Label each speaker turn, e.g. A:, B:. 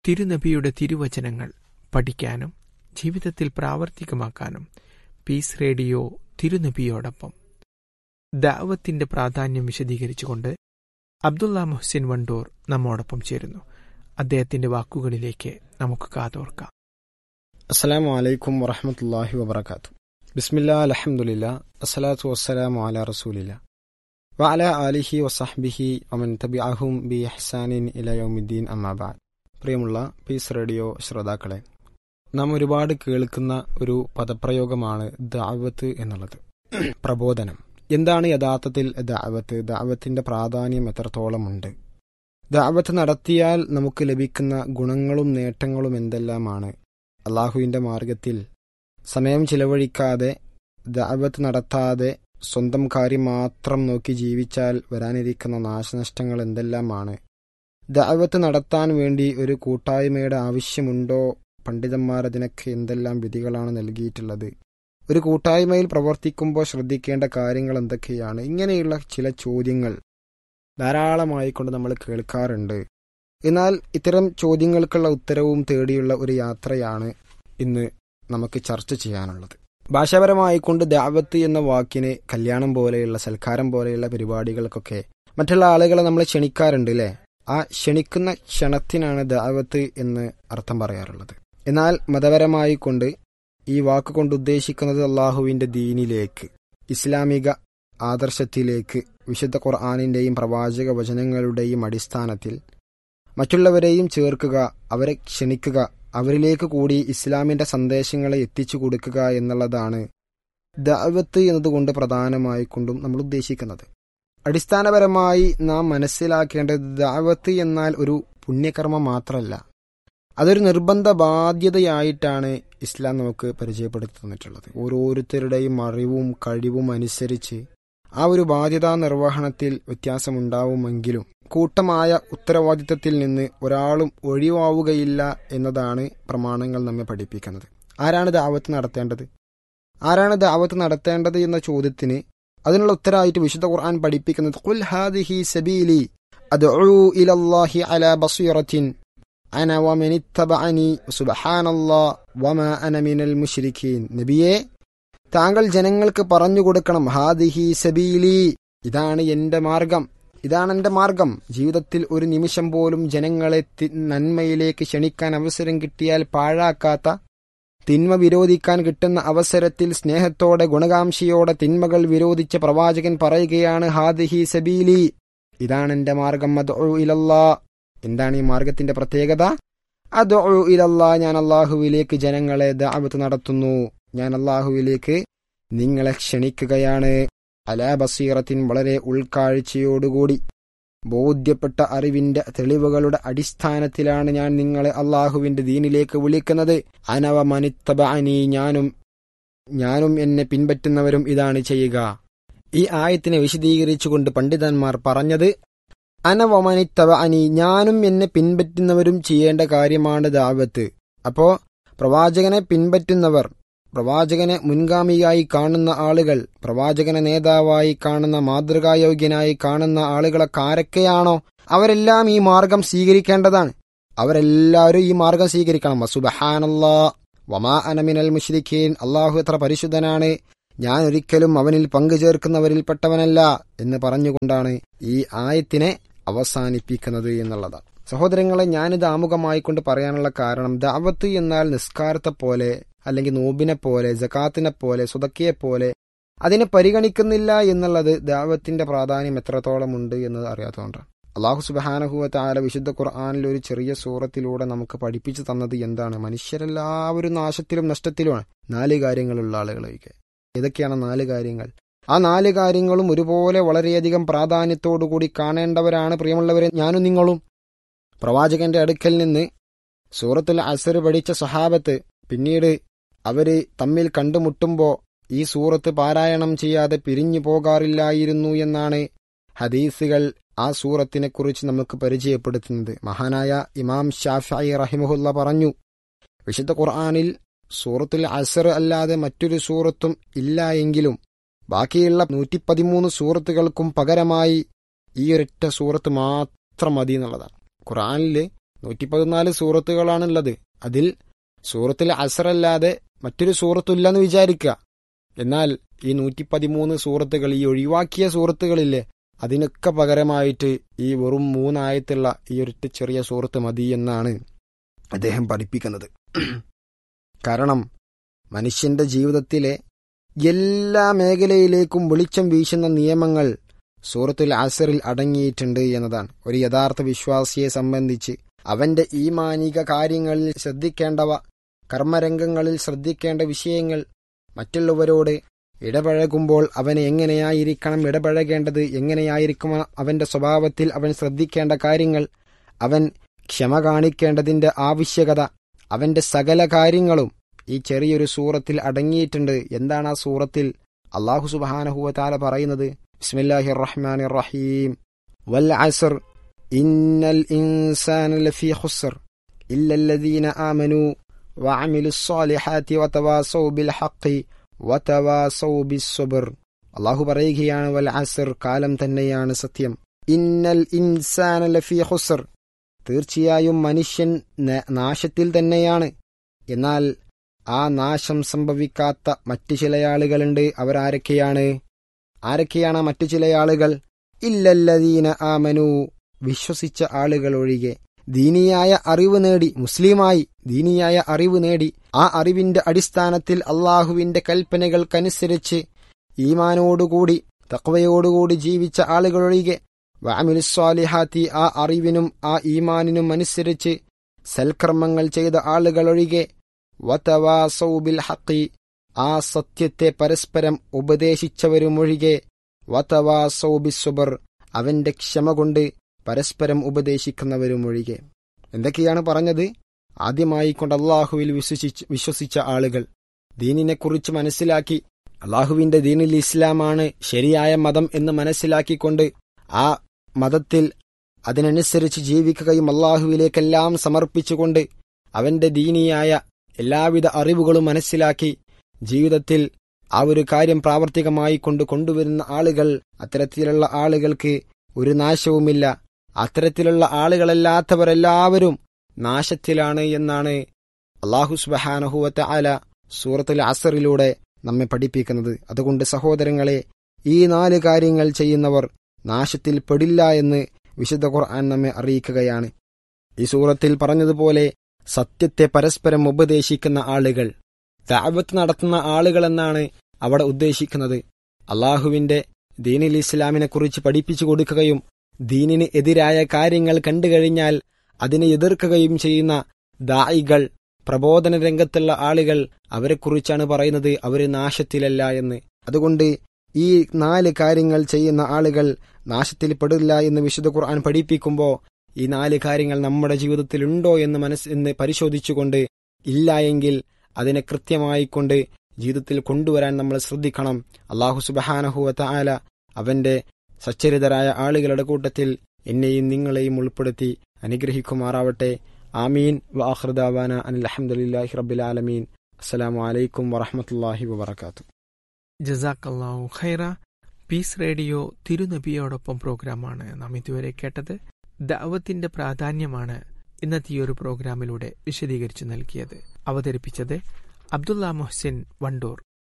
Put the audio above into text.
A: തിരുനബിയുടെ തിരുവചനങ്ങൾ പഠിക്കാനും ജീവിതത്തിൽ പ്രാവർത്തികമാക്കാനും പീസ് റേഡിയോ തിരുനബിയോടൊപ്പം ദാവത്തിന്റെ പ്രാധാന്യം വിശദീകരിച്ചുകൊണ്ട് അബ്ദുള്ള മുഹ്സിൻ വണ്ടൂർ നമ്മോടൊപ്പം ചേരുന്നു അദ്ദേഹത്തിന്റെ വാക്കുകളിലേക്ക് നമുക്ക് കാതോർക്കാം
B: അസ്സലാമു അലൈക്കും വറഹമത്തല്ലാഹി വബർക്കാത്തു ബിസ്മില്ലാ അലഹമുല്ല അസ്സലാത്തു വസ്സലാമു അല റസൂലില്ല വഅല ആലിഹി വസഹ്ബിഹി വമൻ തബിഅഹും ബി ഇഹ്സാനിൻ ഇല യൗമിദ്ദീൻ അമ്മാബാദ് പ്രിയമുള്ള പീസ് റേഡിയോ ശ്രോതാക്കളെ നാം ഒരുപാട് കേൾക്കുന്ന ഒരു പദപ്രയോഗമാണ് ദാവത്ത് എന്നുള്ളത് പ്രബോധനം എന്താണ് യഥാർത്ഥത്തിൽ ദാവത്ത് ദാവത്തിന്റെ പ്രാധാന്യം എത്രത്തോളമുണ്ട് ദാവത്ത് നടത്തിയാൽ നമുക്ക് ലഭിക്കുന്ന ഗുണങ്ങളും നേട്ടങ്ങളും എന്തെല്ലാമാണ് അള്ളാഹുവിന്റെ മാർഗത്തിൽ സമയം ചിലവഴിക്കാതെ ദാവത്ത് നടത്താതെ സ്വന്തം കാര്യം മാത്രം നോക്കി ജീവിച്ചാൽ വരാനിരിക്കുന്ന നാശനഷ്ടങ്ങൾ എന്തെല്ലാമാണ് ദാവത്ത് നടത്താൻ വേണ്ടി ഒരു കൂട്ടായ്മയുടെ ആവശ്യമുണ്ടോ പണ്ഡിതന്മാർ അതിനൊക്കെ എന്തെല്ലാം വിധികളാണ് നൽകിയിട്ടുള്ളത് ഒരു കൂട്ടായ്മയിൽ പ്രവർത്തിക്കുമ്പോൾ ശ്രദ്ധിക്കേണ്ട കാര്യങ്ങൾ എന്തൊക്കെയാണ് ഇങ്ങനെയുള്ള ചില ചോദ്യങ്ങൾ ധാരാളമായി കൊണ്ട് നമ്മൾ കേൾക്കാറുണ്ട് എന്നാൽ ഇത്തരം ചോദ്യങ്ങൾക്കുള്ള ഉത്തരവും തേടിയുള്ള ഒരു യാത്രയാണ് ഇന്ന് നമുക്ക് ചർച്ച ചെയ്യാനുള്ളത് ഭാഷാപരമായി കൊണ്ട് ദാവത്ത് എന്ന വാക്കിന് കല്യാണം പോലെയുള്ള സൽക്കാരം പോലെയുള്ള പരിപാടികൾക്കൊക്കെ മറ്റുള്ള ആളുകളെ നമ്മൾ ക്ഷണിക്കാറുണ്ട് അല്ലേ ആ ക്ഷണിക്കുന്ന ക്ഷണത്തിനാണ് ദാവത്ത് എന്ന് അർത്ഥം പറയാറുള്ളത് എന്നാൽ മതപരമായി കൊണ്ട് ഈ വാക്ക് കൊണ്ട് ഉദ്ദേശിക്കുന്നത് അള്ളാഹുവിന്റെ ദീനിലേക്ക് ഇസ്ലാമിക ആദർശത്തിലേക്ക് വിശുദ്ധ ഖുർആാനിന്റെയും പ്രവാചക വചനങ്ങളുടെയും അടിസ്ഥാനത്തിൽ മറ്റുള്ളവരെയും ചേർക്കുക അവരെ ക്ഷണിക്കുക അവരിലേക്ക് കൂടി ഇസ്ലാമിന്റെ സന്ദേശങ്ങളെ എത്തിച്ചു കൊടുക്കുക എന്നുള്ളതാണ് ദഅവത്ത് എന്നതുകൊണ്ട് പ്രധാനമായി കൊണ്ടും നമ്മൾ ഉദ്ദേശിക്കുന്നത് അടിസ്ഥാനപരമായി നാം മനസ്സിലാക്കേണ്ടത് ദഅവത്ത് എന്നാൽ ഒരു പുണ്യകർമ്മം മാത്രമല്ല അതൊരു നിർബന്ധ ബാധ്യതയായിട്ടാണ് ഇസ്ലാം നമുക്ക് പരിചയപ്പെടുത്തി തന്നിട്ടുള്ളത് ഓരോരുത്തരുടെയും അറിവും കഴിവും അനുസരിച്ച് ആ ഒരു ബാധ്യതാ നിർവഹണത്തിൽ വ്യത്യാസമുണ്ടാവുമെങ്കിലും കൂട്ടമായ ഉത്തരവാദിത്തത്തിൽ നിന്ന് ഒരാളും ഒഴിവാവുകയില്ല എന്നതാണ് പ്രമാണങ്ങൾ നമ്മെ പഠിപ്പിക്കുന്നത് ആരാണ് ദാവത്ത് നടത്തേണ്ടത് ആരാണ് ദാവത്ത് നടത്തേണ്ടത് എന്ന ചോദ്യത്തിന് അതിനുള്ള ഉത്തരമായിട്ട് വിശുദ്ധ ഖുർആൻ പഠിപ്പിക്കുന്നത് ഖുൽ ഹാദിഹി സബീലി അദ്ഉ ഇലല്ലാഹി അലാ ബസീറത്തിൻ അന വമനിത്തബഅനി സുബ്ഹാനല്ലാഹ് വമാ അന മിനൽ മുശ്രിക്കീൻ നബിയേ താങ്കൾ ജനങ്ങൾക്ക് പറഞ്ഞു കൊടുക്കണം ഹാദിഹി സബീലി ഇതാണ് എന്റെ മാർഗം ഇതാണ് എന്റെ മാർഗം ജീവിതത്തിൽ ഒരു നിമിഷം പോലും ജനങ്ങളെ നന്മയിലേക്ക് ക്ഷണിക്കാൻ അവസരം കിട്ടിയാൽ പാഴാക്കാത്ത തിന്മ വിരോധിക്കാൻ കിട്ടുന്ന അവസരത്തിൽ സ്നേഹത്തോടെ ഗുണകാംക്ഷയോടെ തിന്മകൾ വിരോധിച്ച പ്രവാചകൻ പറയുകയാണ് ഹാദിഹി സബീലി ഇതാണ് എന്റെ മാർഗം അദ്ഉ ഇലല്ലാ എന്താണ് ഈ മാർഗത്തിന്റെ പ്രത്യേകത അദ്ഉ ഇലല്ലാ ഞാൻ അള്ളാഹുവിലേക്ക് ജനങ്ങളെ ദഅവത്ത് നടത്തുന്നു ഞാൻ അള്ളാഹുവിലേക്ക് നിങ്ങളെ ക്ഷണിക്കുകയാണ് അലാ ബസീറത്തിൻ വളരെ ഉൾക്കാഴ്ചയോടുകൂടി ബോധ്യപ്പെട്ട അറിവിന്റെ തെളിവുകളുടെ അടിസ്ഥാനത്തിലാണ് ഞാൻ നിങ്ങളെ അള്ളാഹുവിന്റെ ദീനിലേക്ക് വിളിക്കുന്നത് അനവ മനിത്തബഅനി ഞാനും ഞാനും എന്നെ പിൻപറ്റുന്നവരും ഇതാണ് ചെയ്യുക ഈ ആയത്തിനെ വിശദീകരിച്ചുകൊണ്ട് പണ്ഡിതന്മാർ പറഞ്ഞത് അനവമനിത്തബഅനി ഞാനും എന്നെ പിൻപറ്റുന്നവരും ചെയ്യേണ്ട കാര്യമാണ് ദാവത്ത് അപ്പോ പ്രവാചകനെ പിൻപറ്റുന്നവർ പ്രവാചകനെ മുൻഗാമിയായി കാണുന്ന ആളുകൾ പ്രവാചകനെ നേതാവായി കാണുന്ന മാതൃകായോഗ്യനായി കാണുന്ന ആളുകളൊക്കെ ആരൊക്കെയാണോ അവരെല്ലാം ഈ മാർഗം സ്വീകരിക്കേണ്ടതാണ് അവരെല്ലാവരും ഈ മാർഗം സ്വീകരിക്കണം സുബഹാനല്ലാ വമാ അനമിനൽ മുഷ്രിഖീൻ അള്ളാഹു എത്ര പരിശുദ്ധനാണ് ഞാൻ ഒരിക്കലും അവനിൽ പങ്കുചേർക്കുന്നവരിൽപ്പെട്ടവനല്ല എന്ന് പറഞ്ഞുകൊണ്ടാണ് ഈ ആയത്തിനെ അവസാനിപ്പിക്കുന്നത് എന്നുള്ളതാണ് സഹോദരങ്ങളെ ഞാനിത് ആമുഖമായി കൊണ്ട് പറയാനുള്ള കാരണം ദാവത്ത് എന്നാൽ നിസ്കാരത്തെ പോലെ അല്ലെങ്കിൽ നോബിനെ പോലെ ജക്കാത്തിനെ പോലെ സുതക്കിയെ പോലെ അതിനെ പരിഗണിക്കുന്നില്ല എന്നുള്ളത് ദാവത്തിന്റെ പ്രാധാന്യം എത്രത്തോളം ഉണ്ട് എന്നത് അറിയാത്തതുകൊണ്ടാണ് അള്ളാഹു സുബാനഹുവ ആല വിശുദ്ധ ഖുർആാനിൽ ഒരു ചെറിയ സൂറത്തിലൂടെ നമുക്ക് പഠിപ്പിച്ചു തന്നത് എന്താണ് മനുഷ്യരെല്ലാവരും നാശത്തിലും നഷ്ടത്തിലുമാണ് നാല് കാര്യങ്ങളുള്ള ആളുകളൊക്കെ ഏതൊക്കെയാണ് നാല് കാര്യങ്ങൾ ആ നാല് കാര്യങ്ങളും ഒരുപോലെ വളരെയധികം പ്രാധാന്യത്തോടുകൂടി കാണേണ്ടവരാണ് പ്രിയമുള്ളവരെ ഞാനും നിങ്ങളും പ്രവാചകന്റെ അടുക്കൽ നിന്ന് സൂറത്തുൽ അസർ പഠിച്ച സഹാബത്ത് പിന്നീട് അവര് തമ്മിൽ കണ്ടുമുട്ടുമ്പോ ഈ സൂറത്ത് പാരായണം ചെയ്യാതെ പിരിഞ്ഞു പോകാറില്ലായിരുന്നു എന്നാണ് ഹദീസുകൾ ആ സൂറത്തിനെ കുറിച്ച് നമുക്ക് പരിചയപ്പെടുത്തുന്നത് മഹാനായ ഇമാം ഷാഫി റഹിമഹുല്ല പറഞ്ഞു വിശുദ്ധ ഖുർആാനിൽ സൂറത്തുൽ അസർ അല്ലാതെ മറ്റൊരു സൂറത്തും ഇല്ല എങ്കിലും ബാക്കിയുള്ള നൂറ്റി പതിമൂന്ന് സൂറത്തുകൾക്കും പകരമായി ഈ ഒരൊറ്റ സൂറത്ത് മാത്രം മതി എന്നുള്ളതാണ് ഖുർആാനിൽ നൂറ്റി പതിനാല് സൂറത്തുകളാണുള്ളത് അതിൽ സൂറത്തിൽ അസറല്ലാതെ മറ്റൊരു സൂറത്തില്ലെന്ന് വിചാരിക്കുക എന്നാൽ ഈ നൂറ്റി പതിമൂന്ന് സൂറത്തുകൾ ഈ ഒഴിവാക്കിയ സൂറത്തുകളില്ലേ അതിനൊക്കെ പകരമായിട്ട് ഈ വെറും മൂന്നായത്തുള്ള ഈ ഒരൊറ്റ ചെറിയ സൂറത്ത് മതി എന്നാണ് അദ്ദേഹം പഠിപ്പിക്കുന്നത് കാരണം മനുഷ്യന്റെ ജീവിതത്തിലെ എല്ലാ മേഖലയിലേക്കും വെളിച്ചം വീശുന്ന നിയമങ്ങൾ സൂറത്തുൽ അസറിൽ അടങ്ങിയിട്ടുണ്ട് എന്നതാണ് ഒരു യഥാർത്ഥ വിശ്വാസിയെ സംബന്ധിച്ച് അവന്റെ ഈമാനിക കാര്യങ്ങളിൽ ശ്രദ്ധിക്കേണ്ടവ കർമ്മരംഗങ്ങളിൽ ശ്രദ്ധിക്കേണ്ട വിഷയങ്ങൾ മറ്റുള്ളവരോട് ഇടപഴകുമ്പോൾ അവന് എങ്ങനെയായിരിക്കണം ഇടപഴകേണ്ടത് എങ്ങനെയായിരിക്കും അവന്റെ സ്വഭാവത്തിൽ അവൻ ശ്രദ്ധിക്കേണ്ട കാര്യങ്ങൾ അവൻ ക്ഷമ കാണിക്കേണ്ടതിന്റെ ആവശ്യകത അവന്റെ സകല കാര്യങ്ങളും ഈ ചെറിയൊരു സൂറത്തിൽ അടങ്ങിയിട്ടുണ്ട് എന്താണ് ആ സൂറത്തിൽ അള്ളാഹു സുബാനഹുവ താല പറയുന്നത് ബിസ്മില്ലാഹി റഹ്മാൻ റഹീം വൽ അസർ ഇന്നൽ ഇൻസാന ലഫീ ഖുസ്ർ ഇല്ലല്ലദീന ആമനു വഅമിലു സ്സാലിഹാത്തി വതവാസൗ ബിൽ ഹഖി വതവാസൗ ബിസ്സബ്ർ അള്ളാഹു പറയുകയാണ് വൽ അസർ കാലം തന്നെയാണ് സത്യം ഇന്നൽ ഇൻസാന ലഫീ ഖുസ്ർ തീർച്ചയായും മനുഷ്യൻ നാശത്തിൽ തന്നെയാണ് എന്നാൽ ആ നാശം സംഭവിക്കാത്ത മറ്റു ചില ആളുകളുണ്ട് അവരാരൊക്കെയാണ് ആരൊക്കെയാണ് മറ്റു ചില ആളുകൾ ഇല്ലല്ലദീന ആമനു വിശ്വസിച്ച ആളുകൾ ഒഴികെ ദീനിയായ അറിവ് നേടി മുസ്ലിമായി ദീനിയായ അറിവ് നേടി ആ അറിവിന്റെ അടിസ്ഥാനത്തിൽ അള്ളാഹുവിന്റെ കൽപ്പനകൾക്കനുസരിച്ച് ഈമാനോടുകൂടി തക്വയോടുകൂടി ജീവിച്ച ആളുകളൊഴികെ വാമിലുസ്വാലിഹാത്തി ആ അറിവിനും ആ ഈമാനിനും അനുസരിച്ച് സൽക്കർമ്മങ്ങൾ ചെയ്ത ആളുകളൊഴികെ വതവാസൗബിൽ ഹക്കി ആ സത്യത്തെ പരസ്പരം ഉപദേശിച്ചവരുമൊഴികെ വതവാസൗബിസുബർ അവന്റെ ക്ഷമ കൊണ്ട് പരസ്പരം ഉപദേശിക്കുന്നവരുമൊഴികെ എന്തൊക്കെയാണ് പറഞ്ഞത് ആദ്യമായി കൊണ്ട് അള്ളാഹുവിൽ വിശ്വസിച്ച് വിശ്വസിച്ച ആളുകൾ ദീനിനെക്കുറിച്ച് മനസ്സിലാക്കി അള്ളാഹുവിന്റെ ദീനിൽ ഇസ്ലാമാണ് ശരിയായ മതം എന്ന് മനസ്സിലാക്കിക്കൊണ്ട് ആ മതത്തിൽ അതിനനുസരിച്ച് ജീവിക്കുകയും അള്ളാഹുവിലേക്കെല്ലാം സമർപ്പിച്ചുകൊണ്ട് അവന്റെ ദീനിയായ എല്ലാവിധ അറിവുകളും മനസ്സിലാക്കി ജീവിതത്തിൽ ആ ഒരു കാര്യം പ്രാവർത്തികമായി കൊണ്ട് കൊണ്ടുവരുന്ന ആളുകൾ അത്തരത്തിലുള്ള ആളുകൾക്ക് ഒരു നാശവുമില്ല അത്തരത്തിലുള്ള ആളുകളല്ലാത്തവരെല്ലാവരും നാശത്തിലാണ് എന്നാണ് അള്ളാഹു സുബഹാനഹുവത്ത ആല സൂറത്തുൽ അസറിലൂടെ നമ്മെ പഠിപ്പിക്കുന്നത് അതുകൊണ്ട് സഹോദരങ്ങളെ ഈ നാല് കാര്യങ്ങൾ ചെയ്യുന്നവർ നാശത്തിൽ പെടില്ല എന്ന് വിശുദ്ധ ഖുർആൻ നമ്മെ അറിയിക്കുകയാണ് ഈ സൂറത്തിൽ പറഞ്ഞതുപോലെ സത്യത്തെ പരസ്പരം ഉപദേശിക്കുന്ന ആളുകൾ ദാവത്ത് നടത്തുന്ന ആളുകളെന്നാണ് അവിടെ ഉദ്ദേശിക്കുന്നത് അള്ളാഹുവിന്റെ ദീനിൽ ഇസ്ലാമിനെ കുറിച്ച് പഠിപ്പിച്ചു കൊടുക്കുകയും ദീനിന് എതിരായ കാര്യങ്ങൾ കണ്ടുകഴിഞ്ഞാൽ അതിനെ എതിർക്കുകയും ചെയ്യുന്ന ദായികൾ പ്രബോധന രംഗത്തുള്ള ആളുകൾ അവരെക്കുറിച്ചാണ് പറയുന്നത് അവര് നാശത്തിലല്ല എന്ന് അതുകൊണ്ട് ഈ നാല് കാര്യങ്ങൾ ചെയ്യുന്ന ആളുകൾ നാശത്തിൽ പെടില്ല എന്ന് വിശുദ്ധ ഖുർആൻ പഠിപ്പിക്കുമ്പോൾ ഈ നാല് കാര്യങ്ങൾ നമ്മുടെ ജീവിതത്തിൽ ഉണ്ടോ എന്ന് മനസ്സ് എന്ന് പരിശോധിച്ചുകൊണ്ട് ഇല്ല എങ്കിൽ അതിനെ കൃത്യമായി കൊണ്ട് ജീവിതത്തിൽ കൊണ്ടുവരാൻ നമ്മൾ ശ്രദ്ധിക്കണം അള്ളാഹു സുബഹാനഹുവത്ത ആല അവന്റെ സച്ചരിതരായ ആളുകളുടെ കൂട്ടത്തിൽ എന്നെയും നിങ്ങളെയും ഉൾപ്പെടുത്തി അനുഗ്രഹിക്കുമാറാവട്ടെ ആമീൻ വാഹൃദാവാന അനിൽഹമുല്ലാഹി റബ്ബിലാലമീൻ അസ്സലാമു അലൈക്കും വറഹമത്തല്ലാഹി വബർക്കാത്തു
A: ജസാക്കല്ലാഹു ഖൈറ പീസ് റേഡിയോ തിരുനബിയോടൊപ്പം പ്രോഗ്രാമാണ് നാം ഇതുവരെ കേട്ടത് ദഅവത്തിന്റെ പ്രാധാന്യമാണ് ഇന്നത്തെ ഈ ഒരു പ്രോഗ്രാമിലൂടെ വിശദീകരിച്ചു നൽകിയത് അവതരിപ്പിച്ചത് അബ്ദുള്ള മൊഹ്സിൻ വണ്ടൂർ